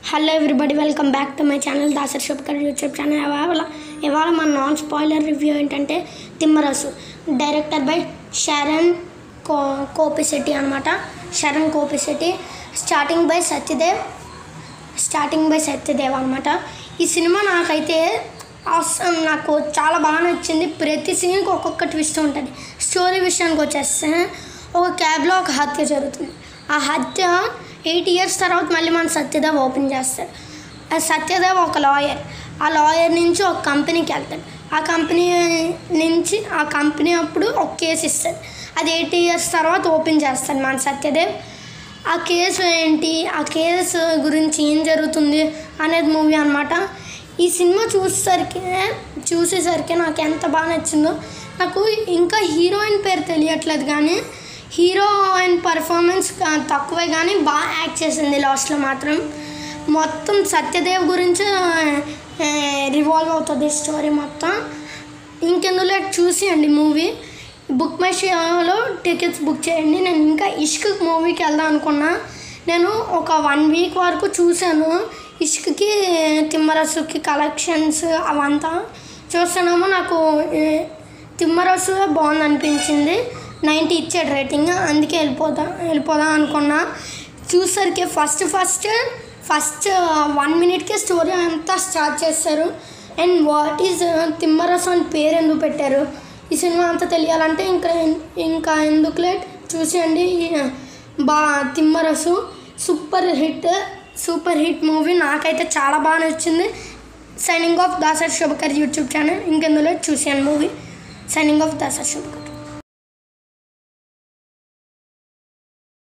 hello everybody welcome back to my channel Dasar Shubhakar YouTube channel ఇవాళ ఇవాళ మన నాన్ స్పాయిలర్ రివ్యూ ఏంటంటే తిమ్మరసు డైరెక్టర్ బై శరణ్ కో కోపిశెట్టి అనమాట Sharan Kopisetti starting by Satyadev starting by Satyadev అనమాట ఈ సినిమా నాకైతే అవసరం నాకు చాలా బాగా నచ్చింది ప్రతి సీన్కి ఒక్కొక్క ట్విస్ట్ ఉంటుంది స్టోరీ విషయానికి వచ్చేస్తే ఒక క్యాబ్లో ఒక హత్య జరుగుతుంది ఆ హత్య ఎయిట్ ఇయర్స్ తర్వాత మళ్ళీ మన సత్యదేవ్ ఓపెన్ చేస్తాడు ఆ సత్యదేవ్ ఒక లాయర్ ఆ లాయర్ నుంచి ఒక కంపెనీకి వెళ్తాడు ఆ కంపెనీ నుంచి ఆ కంపెనీ అప్పుడు ఒక కేసు ఇస్తుంది అది ఎయిట్ ఇయర్స్ తర్వాత ఓపెన్ చేస్తాడు మన సత్యదేవ్ ఆ కేసు ఏంటి ఆ కేసు గురించి ఏం జరుగుతుంది అనేది మూవీ అనమాట ఈ సినిమా చూసేసరికి చూసేసరికి నాకు ఎంత బాగా నచ్చిందో నాకు ఇంకా హీరోయిన్ పేరు తెలియట్లేదు కానీ హీరోయిన్ పర్ఫార్మెన్స్ తక్కువే కానీ బాగా యాక్ట్ చేసింది లాస్ట్లో మాత్రం మొత్తం సత్యదేవ్ గురించి రివాల్వ్ అవుతుంది స్టోరీ మొత్తం ఇంకెందులో చూసేయండి మూవీ బుక్ మై షోలో టికెట్స్ బుక్ చేయండి నేను ఇంకా ఇష్క్ మూవీకి వెళ్దాం అనుకున్నా నేను ఒక వన్ వీక్ వరకు చూశాను ఇష్క్కి తిమ్మరసుకి కలెక్షన్స్ అవంతా చూస్తున్నాము నాకు ఏ, తిమ్మరసు బాగుంది అనిపించింది నైంటీ ఇచ్చాడు రేటింగ్ అందుకే వెళ్ళిపోదా వెళ్ళిపోదాం అనుకున్నా చూసరికి ఫస్ట్ ఫస్ట్ ఫస్ట్ వన్ మినిట్కే స్టోరీ అంతా స్టార్ట్ చేస్తారు అండ్ వాట్ ఈజ్ తిమ్మరసు అని పేరు ఎందుకు పెట్టారు ఈ సినిమా అంతా తెలియాలంటే ఇంకా ఇంకా ఎందుకు లేట్ చూసేయండి బా Thimmarusu super hit super hit movie నాకైతే చాలా బాగా నచ్చింది signing off Dasar Shubhakar YouTube channel ఇంకెందులో చూసాను movie signing off Dasar Shubhakar